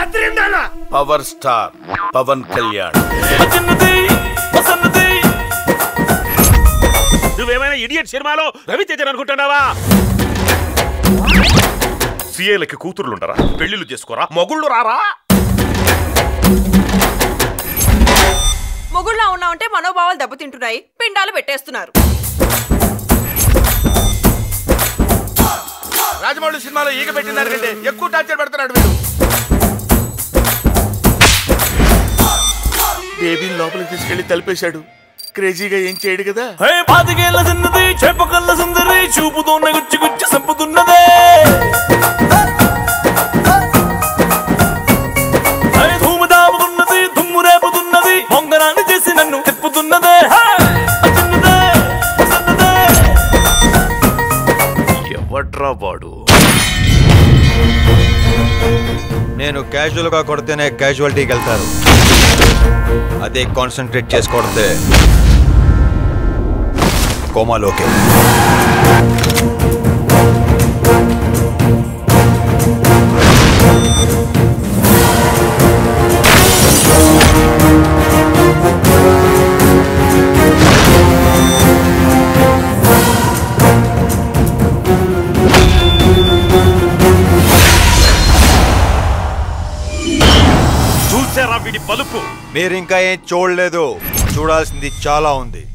అద్రిందానా power star Pavan Kalyan నువ్వేమైనా Idiot సినిమాలో రవితేజన్ అనుకుంటున్నావా సీఏలకి కూతుర్లుండరా పెళ్లిళ్ళు చేసుకోరా మొగుళ్ళు రారా మొగుళ్ళ ఉన్నామంటే మనోభావాలు దెబ్బతింటున్నాయి పిండాలు పెట్టేస్తున్నారు రాజమౌళి సినిమాలో ఈగ పెట్టిన దానికంటే ఎక్కువ టార్చర్ పెడుతున్నాడు వీడు బేబీని లోపలికి తీసుకెళ్లి తలిపేశాడు క్రేజీగా ఏం చేయడు కదా హే పాతికేళ్ల చిన్నది చేపకల్ల సుందరి చూపుతోన్న గుచ్చి గుచ్చి సంపుతున్నదే హే ధూమధాముకున్నది దుమ్ము రేపుతున్నది మొంగరాన్ని చేసి నన్ను తిప్పుతున్నదే హే! చిన్నదే, చిన్నదే. ఎవడ్రా వాడు నేను క్యాజువల్ గా కొడితేనే క్యాజువాలిటీకి వెళ్తారు అదే కాన్సన్ట్రేట్ చేసి కొడితే కోమాలోకి చూసారా వీడి పలుపు మీరు ఇంకా ఏం చూడలేదు చూడాల్సింది చాలా ఉంది